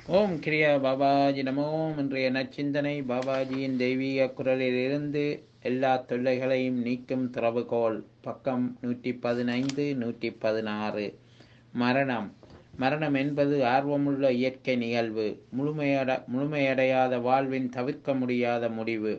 ஓம் கிரியா பாபாஜி நமோ இன்றைய நச்சிந்தனை பாபாஜியின் தெய்வீக குரலிலிருந்து எல்லா தொல்லைகளையும் நீக்கும் திறவுகோல் பக்கம் நூற்றி பதினைந்து நூற்றி பதினாறு மரணம் மரணம் என்பது ஆர்வமுள்ள இயற்கை நிகழ்வு முழுமையட முழுமையடையாத வாழ்வின் தவிர்க்க முடியாத முடிவு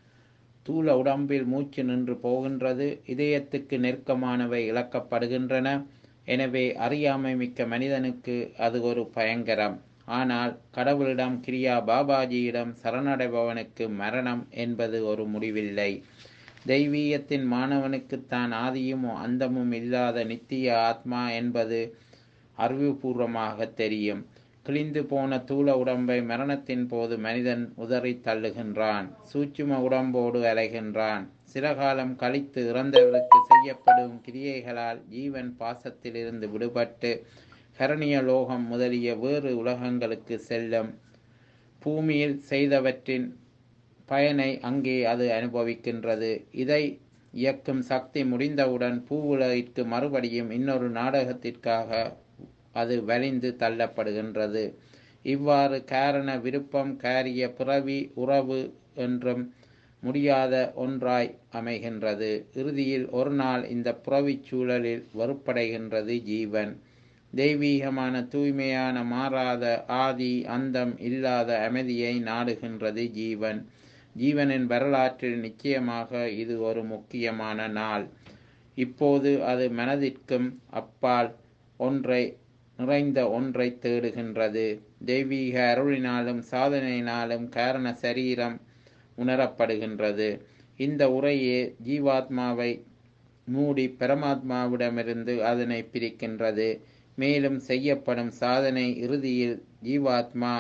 தூள உடம்பில் மூச்சு நின்று போகின்றது இதயத்துக்கு நெருக்கமானவை இழக்கப்படுகின்றன எனவே அறியாமை மிக்க மனிதனுக்கு அது ஒரு பயங்கரம் ஆனால் கடவுளிடம் கிரியா பாபாஜியிடம் சரணடைபவனுக்கு மரணம் என்பது ஒரு முடிவில்லை தெய்வீகத்தின் மாணவனுக்கு தான் ஆதியும் அந்தமும் இல்லாத நித்திய ஆத்மா என்பது அறிவுபூர்வமாக தெரியும் கிழிந்து போன தூள உடம்பை மரணத்தின் போது மனிதன் உதறி தள்ளுகின்றான் சூட்சும உடம்போடு அலைகின்றான் சில காலம் கழித்து இறந்தவருக்கு செய்யப்படும் கிரியைகளால் ஜீவன் பாசத்திலிருந்து விடுபட்டு கரணிய லோகம் முதலிய வேறு உலகங்களுக்கு செல்லும் பூமியில் செய்தவற்றின் பயனை அங்கே அது அனுபவிக்கின்றது இதை இயக்கும் சக்தி முடிந்தவுடன் பூவுலகிற்கு மறுபடியும் இன்னொரு நாடகத்திற்காக அது வலிந்து தள்ளப்படுகின்றது இவ்வாறு காரண விருப்பம் காரிய பிறவி உறவு என்றும் முடியாத ஒன்றாய் அமைகின்றது இறுதியில் ஒரு நாள் இந்த புறவிச் சூழலில் வெறுப்படைகின்றது ஜீவன் தெய்வீகமான தூய்மையான மாறாத ஆதி அந்தம் இல்லாத அமைதியை நாடுகின்றது ஜீவன் ஜீவனின் வரலாற்றில் நிச்சயமாக இது ஒரு முக்கியமான நாள் இப்போது அது மனதிற்கும் அப்பால் ஒன்றை நிறைந்த ஒன்றை தேடுகின்றது தெய்வீக அருளினாலும் சாதனையினாலும் காரண சரீரம் உணரப்படுகின்றது இந்த உரையே ஜீவாத்மாவை மூடி பரமாத்மாவிடமிருந்து அதனை பிரிக்கின்றது மேலும் செய்யப்படும் சாதனை இறுதியில் ஜீவாத்மா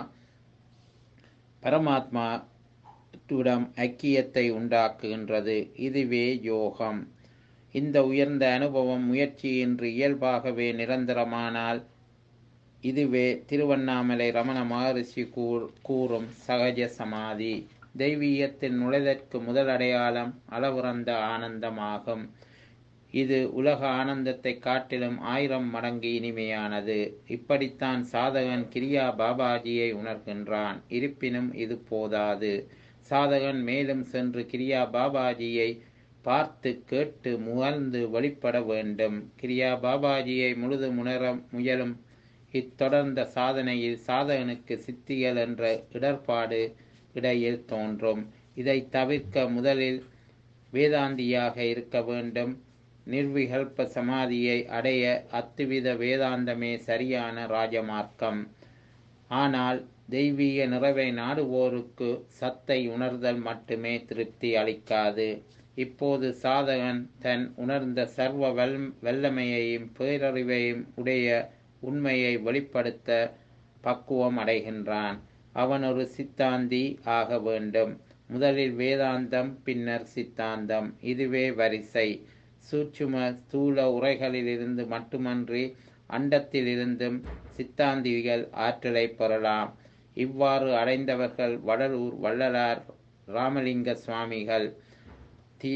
பரமாத்மாவுடன் ஐக்கியத்தை உண்டாக்குகின்றது இதுவே யோகம் இந்த உயர்ந்த அனுபவம் முயற்சியின்றி இயல்பாகவே நிரந்தரமானால் இதுவே திருவண்ணாமலை ரமண மகரிஷி கூர் கூறும் சகஜ சமாதி தெய்வீகத்தில் நுழைதற்கு முதல் அடையாளம் அளவுறந்த ஆனந்தமாகும் இது உலக ஆனந்தத்தை காட்டிலும் ஆயிரம் மடங்கு இனிமையானது இப்படித்தான் சாதகன் கிரியா பாபாஜியை உணர்கின்றான் இருப்பினும் இது போதாது சாதகன் மேலும் சென்று கிரியா பாபாஜியை பார்த்து கேட்டு முகழ்ந்து வழிபட வேண்டும் கிரியா பாபாஜியை முழுதும் உணர முயலும் இத்தொடர்ந்த சாதனையில் சாதகனுக்கு சித்திகள் என்ற இடர்பாடு இடையில் தோன்றும் இதை தவிர்க்க முதலில் வேதாந்தியாக இருக்க வேண்டும் நிர்விகல்ப சமாதியை அடைய அத்துவித வேதாந்தமே சரியான ராஜமார்க்கம் ஆனால் தெய்வீக நிறைவை நாடுவோருக்கு சத்தை உணர்தல் மட்டுமே திருப்தி அளிக்காது இப்போது சாதகன் தன் உணர்ந்த சர்வ வல் வல்லமையையும் பேரறிவையும் உடைய உண்மையை வெளிப்படுத்த பக்குவம் அடைகின்றான் அவன் ஒரு சித்தாந்தி ஆக வேண்டும் முதலில் வேதாந்தம் பின்னர் சித்தாந்தம் இதுவே வரிசை சூட்சும ஸ்தூல உரைகளிலிருந்து மட்டுமன்றி அண்டத்திலிருந்தும் சித்தாந்திகள் ஆற்றலை பெறலாம் இவ்வாறு அடைந்தவர்கள் வடலூர் வள்ளலார் ராமலிங்க சுவாமிகள் தி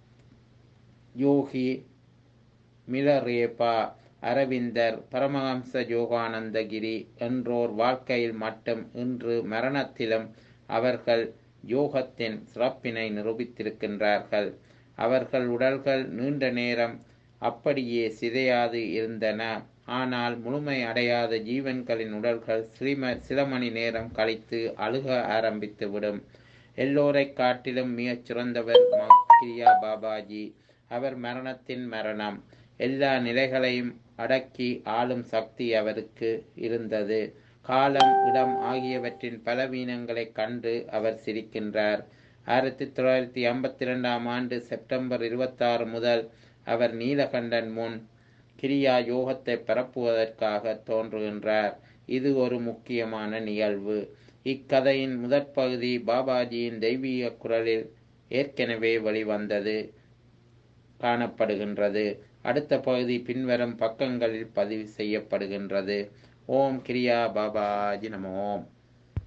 யோகி மிலரேபா அரவிந்தர் பரமஹம்ச யோகானந்தகிரி என்றோர் வாழ்க்கையில் மட்டும் இன்று மரணத்திலும் அவர்கள் யோகத்தின் சிறப்பினை நிரூபித்திருக்கின்றார்கள் அவர்கள் உடல்கள் நீண்ட நேரம் அப்படியே சிதையாது இருந்தன ஆனால் முழுமை அடையாத ஜீவன்களின் உடல்கள் சிலிம சில மணி நேரம் கழித்து அழுக ஆரம்பித்துவிடும் எல்லோரை காட்டிலும் மிகச் சிறந்தவர் கிரியா பாபாஜி அவர் மரணத்தின் மரணம் எல்லா நிலைகளையும் அடக்கி ஆளும் சக்தி அவருக்கு இருந்தது காலம் இடம் ஆகியவற்றின் பலவீனங்களைக் கண்டு அவர் சிரிக்கின்றார் ஆயிரத்தி தொள்ளாயிரத்தி ஐம்பத்தி ரெண்டாம் ஆண்டு செப்டம்பர் இருபத்தாறு முதல் அவர் நீலகண்டன் முன் கிரியா யோகத்தை பரப்புவதற்காக தோன்றுகின்றார் இது ஒரு முக்கியமான நிகழ்வு இக்கதையின் முதற் பகுதி பாபாஜியின் தெய்வீக குரலில் ஏற்கனவே வெளிவந்தது காணப்படுகின்றது அடுத்த பகுதி பின்வரும் பக்கங்களில் பதிவு செய்யப்படுகின்றது ஓம் கிரியா பாபாஜி நம ஓம்